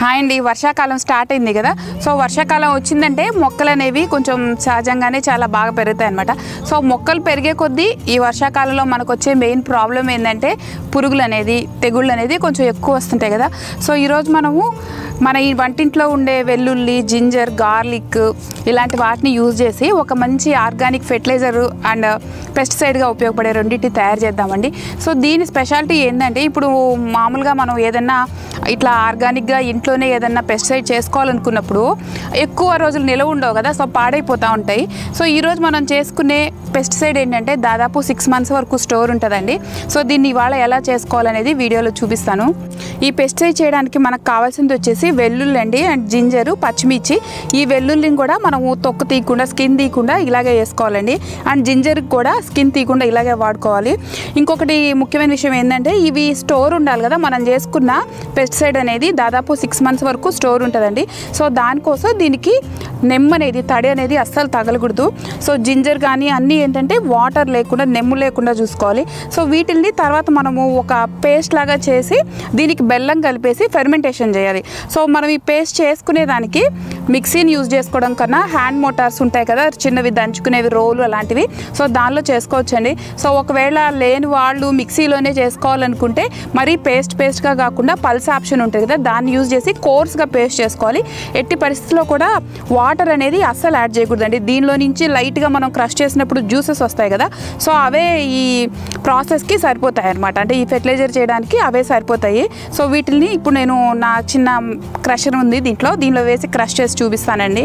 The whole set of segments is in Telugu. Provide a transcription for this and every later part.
హాయ్ అండి వర్షాకాలం స్టార్ట్ అయింది కదా సో వర్షాకాలం వచ్చిందంటే మొక్కలు అనేవి కొంచెం సహజంగానే చాలా బాగా పెరుగుతాయి అనమాట సో మొక్కలు పెరిగే కొద్దీ ఈ వర్షాకాలంలో మనకు వచ్చే మెయిన్ ప్రాబ్లం ఏంటంటే పురుగులు అనేది తెగుళ్ళు అనేది కొంచెం ఎక్కువ వస్తుంటాయి కదా సో ఈరోజు మనము మన ఈ వంటింట్లో ఉండే వెల్లుల్లి జింజర్ గార్లిక్ ఇలాంటి వాటిని యూజ్ చేసి ఒక మంచి ఆర్గానిక్ ఫెర్టిలైజర్ అండ్ పెస్టిసైడ్గా ఉపయోగపడే రెండింటి తయారు చేద్దామండి సో దీని స్పెషాలిటీ ఏంటంటే ఇప్పుడు మామూలుగా మనం ఏదన్నా ఇట్లా ఆర్గానిక్గా ఇంట్లోనే ఏదన్నా పెస్టిసైడ్ చేసుకోవాలనుకున్నప్పుడు ఎక్కువ రోజులు నిలవ ఉండవు కదా సో పాడైపోతూ ఉంటాయి సో ఈరోజు మనం చేసుకునే పెస్టిసైడ్ ఏంటంటే దాదాపు సిక్స్ మంత్స్ వరకు స్టోర్ ఉంటుందండి సో దీన్ని ఇవాళ ఎలా చేసుకోవాలనేది వీడియోలో చూపిస్తాను ఈ పెస్టిసైడ్ చేయడానికి మనకు కావాల్సింది వచ్చేసి వెల్లుల్లి అండి అండ్ జింజరు పచ్చిమిర్చి ఈ వెల్లుల్లిని కూడా మనము తొక్కు తీయకుండా స్కిన్ తీయకుండా ఇలాగే వేసుకోవాలండి అండ్ జింజర్కి కూడా స్కిన్ తీయకుండా ఇలాగే వాడుకోవాలి ఇంకొకటి ముఖ్యమైన విషయం ఏంటంటే ఇవి స్టోర్ ఉండాలి కదా మనం చేసుకున్న పెస్టిసైడ్ అనేది దాదాపు సిక్స్ మంత్స్ వరకు స్టోర్ ఉంటుందండి సో దానికోసం దీనికి నెమ్ము అనేది తడి అనేది అస్సలు తగలకూడదు సో జింజర్ కానీ అన్నీ ఏంటంటే వాటర్ లేకుండా నెమ్ము లేకుండా చూసుకోవాలి సో వీటిల్ని తర్వాత మనము ఒక పేస్ట్ లాగా చేసి దీనికి బెల్లం కలిపేసి ఫెర్మెంటేషన్ చేయాలి సో మనం ఈ పేస్ట్ చేసుకునే దానికి మిక్సీని యూజ్ చేసుకోవడం కన్నా హ్యాండ్ మోటార్స్ ఉంటాయి కదా చిన్నవి దంచుకునేవి రోలు అలాంటివి సో దానిలో చేసుకోవచ్చండి సో ఒకవేళ లేని వాళ్ళు మిక్సీలోనే చేసుకోవాలనుకుంటే మరీ పేస్ట్ పేస్ట్గా కాకుండా పల్స్ ఆప్షన్ ఉంటుంది కదా దాన్ని యూజ్ చేసి కోర్స్గా పేస్ట్ చేసుకోవాలి ఎట్టి పరిస్థితుల్లో కూడా వాటర్ అనేది అస్సలు యాడ్ చేయకూడదండి దీనిలో నుంచి లైట్గా మనం క్రష్ చేసినప్పుడు జ్యూసెస్ వస్తాయి కదా సో అవే ఈ ప్రాసెస్కి సరిపోతాయి అనమాట అంటే ఈ ఫెర్టిలైజర్ చేయడానికి అవే సరిపోతాయి సో వీటిని ఇప్పుడు నేను నా చిన్న క్రషర్ ఉంది దీంట్లో దీనిలో వేసి క్రష్ చేసి చూపిస్తానండి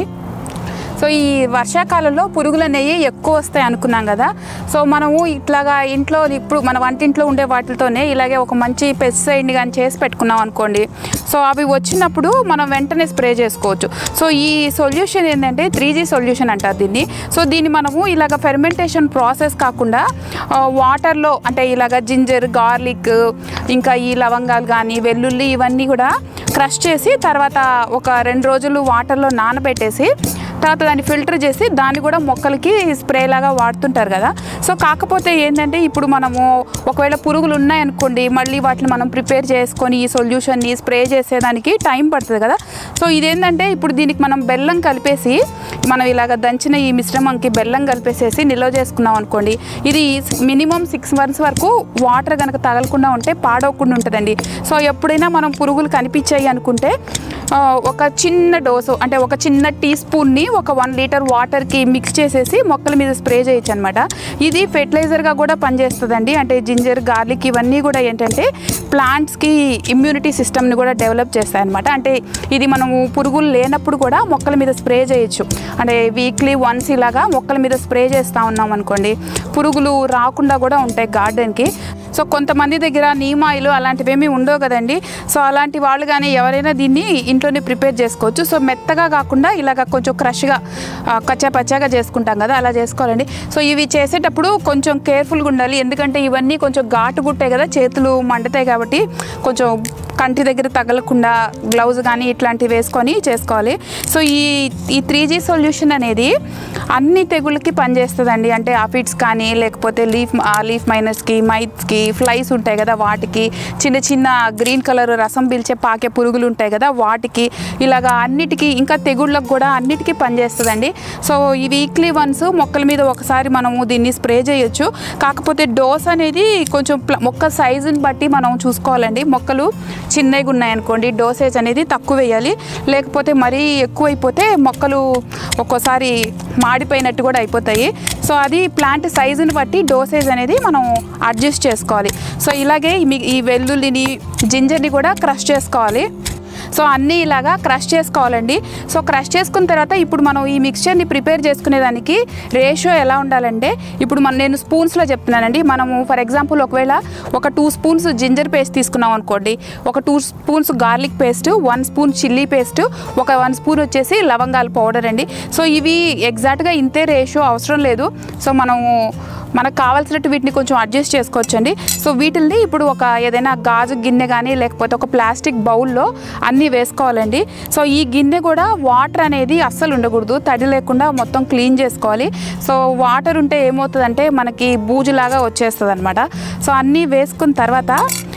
సో ఈ వర్షాకాలంలో పురుగులు అనేవి ఎక్కువ వస్తాయి అనుకున్నాం కదా సో మనము ఇట్లాగా ఇంట్లో ఇప్పుడు మన వంటింట్లో ఉండే వాటితోనే ఇలాగే ఒక మంచి పెస్టిసైడ్ని కానీ చేసి పెట్టుకున్నాం అనుకోండి సో అవి వచ్చినప్పుడు మనం వెంటనే స్ప్రే చేసుకోవచ్చు సో ఈ సొల్యూషన్ ఏంటంటే త్రీ జీ సొల్యూషన్ అంటారు దీన్ని సో దీన్ని మనము ఇలాగ ఫెర్మెంటేషన్ ప్రాసెస్ కాకుండా ఆ, వాటర్లో అంటే ఇలాగ జింజర్ గార్లిక్ ఇంకా ఈ లవంగాలు కానీ వెల్లుల్లి ఇవన్నీ కూడా క్రష్ చేసి తర్వాత ఒక రెండు రోజులు వాటర్లో నానబెట్టేసి తర్వాత దాన్ని ఫిల్టర్ చేసి దాన్ని కూడా మొక్కలకి స్ప్రే లాగా వాడుతుంటారు కదా సో కాకపోతే ఏంటంటే ఇప్పుడు మనము ఒకవేళ పురుగులు ఉన్నాయనుకోండి మళ్ళీ వాటిని మనం ప్రిపేర్ చేసుకొని ఈ సొల్యూషన్ని స్ప్రే చేసేదానికి టైం పడుతుంది కదా సో ఇదేంటంటే ఇప్పుడు దీనికి మనం బెల్లం కలిపేసి మనం ఇలాగ దంచిన ఈ మిశ్రమంకి బెల్లం కలిపేసేసి నిల్వ చేసుకున్నాం అనుకోండి ఇది మినిమం సిక్స్ మంత్స్ వరకు వాటర్ కనుక తగలకుండా ఉంటే పాడవకుండా ఉంటుందండి సో ఎప్పుడైనా మనం పురుగులు కనిపించాయి అనుకుంటే ఆ, ఒక చిన్న డోసు అంటే ఒక చిన్న టీ స్పూన్ని ఒక వన్ లీటర్ వాటర్కి మిక్స్ చేసేసి మొక్కల మీద స్ప్రే చేయొచ్చు అనమాట ఇది ఫెర్టిలైజర్గా కూడా పనిచేస్తుందండి అంటే జింజర్ గార్లిక్ ఇవన్నీ కూడా ఏంటంటే ప్లాంట్స్కి ఇమ్యూనిటీ సిస్టమ్ని కూడా డెవలప్ చేస్తాయి అనమాట అంటే ఇది మనము పురుగులు లేనప్పుడు కూడా మొక్కల మీద స్ప్రే చేయొచ్చు అంటే వీక్లీ వన్స్ ఇలాగా మొక్కల మీద స్ప్రే చేస్తూ ఉన్నాం అనుకోండి పురుగులు రాకుండా కూడా ఉంటాయి గార్డెన్కి సో కొంతమంది దగ్గర నీమ్ ఆయిల్ అలాంటివి ఏమీ ఉండవు కదండి సో అలాంటి వాళ్ళు కానీ ఎవరైనా దీన్ని ఇంట్లోనే ప్రిపేర్ చేసుకోవచ్చు సో మెత్తగా కాకుండా ఇలాగ కొంచెం క్రష్గా కచ్చా పచ్చాగా చేసుకుంటాం కదా అలా చేసుకోవాలండి సో ఇవి చేసేటప్పుడు కొంచెం కేర్ఫుల్గా ఉండాలి ఎందుకంటే ఇవన్నీ కొంచెం ఘాటు గుట్టాయి కదా చేతులు మండుతాయి కాబట్టి కొంచెం కంటి దగ్గర తగలకుండా గ్లౌజ్ కానీ ఇట్లాంటివి వేసుకొని చేసుకోవాలి సో ఈ ఈ త్రీ జీ సొల్యూషన్ అనేది అన్ని తెగుళ్ళకి పనిచేస్తుందండి అంటే ఆఫిడ్స్ కానీ లేకపోతే లీఫ్ లీఫ్ మైనస్కి మైట్స్కి ఫ్లైస్ ఉంటాయి కదా వాటికి చిన్న చిన్న గ్రీన్ కలర్ రసం పీల్చే పాకే పురుగులు ఉంటాయి కదా వాటికి ఇలాగా అన్నిటికీ ఇంకా తెగుళ్ళకు కూడా అన్నిటికీ పనిచేస్తుందండి సో ఈ వీక్లీ వన్స్ మొక్కల మీద ఒకసారి మనము దీన్ని స్ప్రే చేయొచ్చు కాకపోతే డోస్ అనేది కొంచెం ప్ల- మొక్క సైజుని బట్టి మనం చూసుకోవాలండి మొక్కలు చిన్నగా ఉన్నాయనుకోండి డోసేజ్ అనేది తక్కువ వేయాలి లేకపోతే మరీ ఎక్కువైపోతే మొక్కలు ఒక్కోసారి మాడిపోయినట్టు కూడా అయిపోతాయి సో అది ప్లాంట్ సైజుని బట్టి డోసేజ్ అనేది మనం అడ్జస్ట్ చేసుకోవాలి సో ఇలాగే ఈ- ఈ వెల్లుల్లిని జింజర్ని కూడా క్రష్ చేసుకోవాలి సో అన్నీ ఇలాగా క్రష్ చేసుకోవాలండి సో క్రష్ చేసుకున్న తర్వాత ఇప్పుడు మనం ఈ మిక్స్చర్ని ప్రిపేర్ చేసుకునేదానికి రేషియో ఎలా ఉండాలంటే ఇప్పుడు మన నేను స్పూన్స్లో చెప్తున్నానండి మనము ఫర్ ఎగ్జాంపుల్ ఒకవేళ ఒక టూ స్పూన్స్ జింజర్ పేస్ట్ తీసుకున్నాం అనుకోండి ఒక two spoons garlic paste one spoon chilli paste ఒక వన్ స్పూన్ వచ్చేసి లవంగాల పౌడర్ అండి సో ఇవి ఎగ్జాక్ట్గా ఇంతే రేషియో అవసరం లేదు సో మనము మనకు కావాల్సినట్టు వీటిని కొంచెం అడ్జస్ట్ చేసుకోవచ్చండి సో వీటిల్ని ఇప్పుడు ఒక ఏదైనా గాజు గిన్నె కానీ లేకపోతే ఒక ప్లాస్టిక్ బౌల్లో అన్నీ వేసుకోవాలండి సో ఈ గిన్నె కూడా వాటర్ అనేది అస్సలు ఉండకూడదు తడి లేకుండా మొత్తం క్లీన్ చేసుకోవాలి సో వాటర్ ఉంటే ఏమవుతుందంటే మనకి బూజులాగా వచ్చేస్తుంది అనమాట సో అన్నీ వేసుకున్న తర్వాత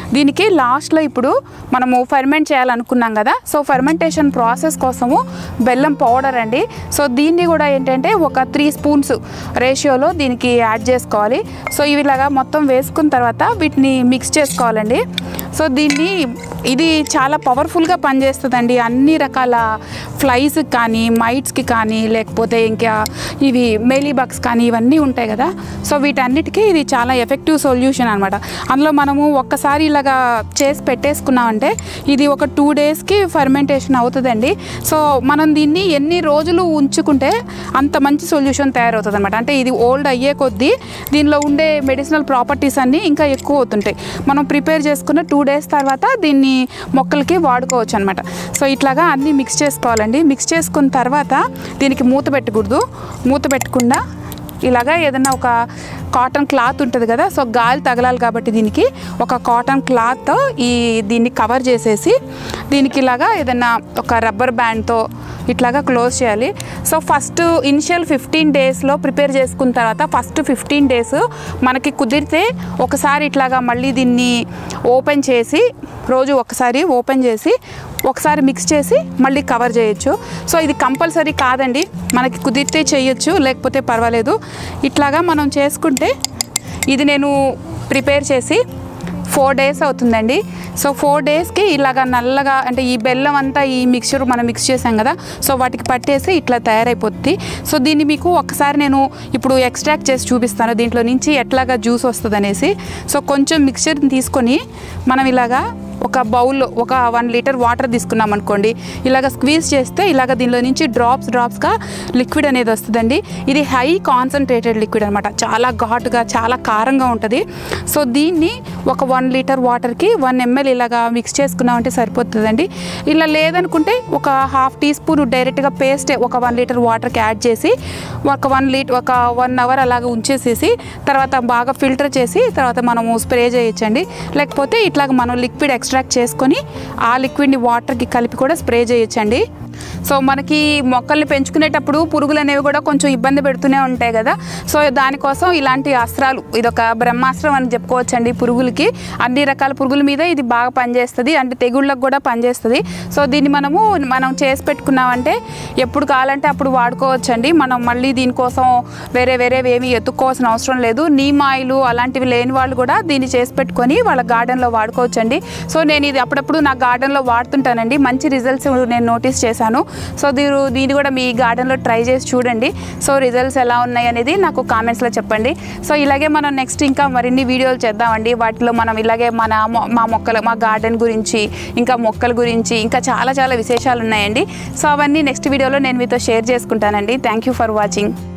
దీనికి లాస్ట్లో ఇప్పుడు మనము ఫర్మెంట్ చేయాలనుకున్నాం కదా సో ఫర్మెంటేషన్ ప్రాసెస్ కోసము బెల్లం పౌడర్ అండి సో దీన్ని కూడా ఏంటంటే ఒక త్రీ స్పూన్స్ రేషియోలో దీనికి యాడ్ చేసుకోవాలి సో ఇవిలాగా మొత్తం వేసుకున్న తర్వాత వీటిని మిక్స్ చేసుకోవాలండి సో దీన్ని ఇది చాలా పవర్ఫుల్గా పనిచేస్తుందండి అన్ని రకాల ఫ్లైస్ కానీ మైట్స్కి కానీ లేకపోతే ఇంకా ఇవి మేలీబగ్స్ కానీ ఇవన్నీ ఉంటాయి కదా సో వీటన్నిటికీ ఇది చాలా ఎఫెక్టివ్ సొల్యూషన్ అనమాట అందులో మనము ఒక్కసారి ఇలాగా చేసి పెట్టేసుకున్నామంటే ఇది ఒక టూ డేస్కి ఫర్మెంటేషన్ అవుతుందండి సో మనం దీన్ని ఎన్ని రోజులు ఉంచుకుంటే అంత మంచి సొల్యూషన్ తయారవుతుంది అనమాట అంటే ఇది ఓల్డ్ అయ్యే కొద్దీ దీనిలో ఉండే మెడిసినల్ ప్రాపర్టీస్ అన్నీ ఇంకా ఎక్కువ అవుతుంటాయి మనం ప్రిపేర్ చేసుకున్న టూ డేస్ తర్వాత దీన్ని మొక్కలకి వాడుకోవచ్చు అనమాట సో ఇట్లాగా అన్నీ మిక్స్ చేసుకోవాలండి మిక్స్ చేసుకున్న తర్వాత దీనికి మూత పెట్టకూడదు మూత పెట్టకుండా ఇలాగా ఏదైనా ఒక కాటన్ క్లాత్ ఉంటుంది కదా సో గాలి తగలాలి కాబట్టి దీనికి ఒక కాటన్ క్లాత్ ఈ దీన్ని కవర్ చేసేసి దీనికి ఇలాగా ఏదైనా ఒక రబ్బర్ బ్యాండ్తో ఇట్లాగా క్లోజ్ చేయాలి సో ఫస్ట్ ఇనిషియల్ ఫిఫ్టీన్ డేస్లో ప్రిపేర్ చేసుకున్న తర్వాత ఫస్ట్ ఫిఫ్టీన్ డేస్ మనకి కుదిరితే ఒకసారి ఇట్లాగా మళ్ళీ దీన్ని ఓపెన్ చేసి రోజు ఒకసారి ఓపెన్ చేసి ఒకసారి మిక్స్ చేసి మళ్ళీ కవర్ చేయొచ్చు సో ఇది కంపల్సరీ కాదండి మనకి కుదిరితే చేయొచ్చు లేకపోతే పర్వాలేదు ఇట్లాగా మనం చేసుకుంటే ఇది నేను ప్రిపేర్ చేసి ఫోర్ డేస్ అవుతుందండి సో ఫోర్ డేస్కి ఇలాగా నల్లగా అంటే ఈ బెల్లం అంతా ఈ మిక్చర్ మనం మిక్స్ చేసాం కదా సో వాటికి పట్టేసి ఇట్లా తయారైపోద్ది సో దీన్ని మీకు ఒకసారి నేను ఇప్పుడు ఎక్స్ట్రాక్ట్ చేసి చూపిస్తాను దీంట్లో నుంచి ఎట్లాగా జ్యూస్ వస్తుంది అనేసి సో కొంచెం మిక్చర్ని తీసుకొని మనం ఇలాగా ఒక బౌల్లో ఒక వన్ లీటర్ వాటర్ తీసుకున్నాం అనుకోండి ఇలాగ స్క్వీజ్ చేస్తే ఇలాగ దీనిలో నుంచి డ్రాప్స్ డ్రాప్స్గా లిక్విడ్ అనేది వస్తుందండి ఇది హై కాన్సన్ట్రేటెడ్ లిక్విడ్ అనమాట చాలా ఘాటుగా చాలా కారంగా ఉంటుంది సో దీన్ని ఒక వన్ లీటర్ వాటర్కి వన్ ఎంఎల్ ఇలాగా మిక్స్ చేసుకున్నామంటే సరిపోతుందండి ఇలా లేదనుకుంటే ఒక హాఫ్ టీ స్పూన్ డైరెక్ట్గా పేస్ట్ ఒక వన్ లీటర్ వాటర్కి యాడ్ చేసి ఒక వన్ లీటర్ ఒక వన్ అవర్ అలాగ ఉంచేసేసి తర్వాత బాగా ఫిల్టర్ చేసి తర్వాత మనము స్ప్రే చేయొచ్చండి లేకపోతే ఇట్లాగ మనం లిక్విడ్ ఎక్స్ట్రాక్ట్ చేసుకొని ఆ లిక్విడ్ని వాటర్కి కలిపి కూడా స్ప్రే చేయొచ్చండి సో మనకి మొక్కల్ని పెంచుకునేటప్పుడు పురుగులు అనేవి కూడా కొంచెం ఇబ్బంది పెడుతూనే ఉంటాయి కదా సో దానికోసం ఇలాంటి అస్త్రాలు ఇదొక బ్రహ్మాస్త్రం అని చెప్పుకోవచ్చండి పురుగులకి అన్ని రకాల పురుగుల మీద ఇది బాగా పనిచేస్తుంది అంటే తెగుళ్ళకు కూడా పనిచేస్తుంది సో దీన్ని మనము మనం చేసి పెట్టుకున్నామంటే ఎప్పుడు కావాలంటే అప్పుడు వాడుకోవచ్చండి మనం మళ్ళీ దీనికోసం వేరే వేరేవి ఏమి ఎత్తుక్కోవాల్సిన అవసరం లేదు నీమ్ ఆయిల్ అలాంటివి లేని వాళ్ళు కూడా దీన్ని చేసి పెట్టుకొని వాళ్ళ గార్డెన్లో వాడుకోవచ్చండి సో నేను ఇది అప్పుడప్పుడు నా గార్డెన్లో వాడుతుంటానండి మంచి రిజల్ట్స్ నేను నోటీస్ చేశాను సో దీని దీన్ని కూడా మీ గార్డెన్లో ట్రై చేసి చూడండి సో రిజల్ట్స్ ఎలా ఉన్నాయి అనేది నాకు కామెంట్స్లో చెప్పండి సో ఇలాగే మనం నెక్స్ట్ ఇంకా మరిన్ని వీడియోలు చేద్దామండి వాటిలో మనం ఇలాగే మన మొ- మా మొక్కలు మా గార్డెన్ గురించి ఇంకా మొక్కల గురించి ఇంకా చాలా చాలా విశేషాలు ఉన్నాయండి సో అవన్నీ నెక్స్ట్ వీడియోలో నేను మీతో షేర్ చేసుకుంటానండి థ్యాంక్ యూ ఫర్ వాచింగ్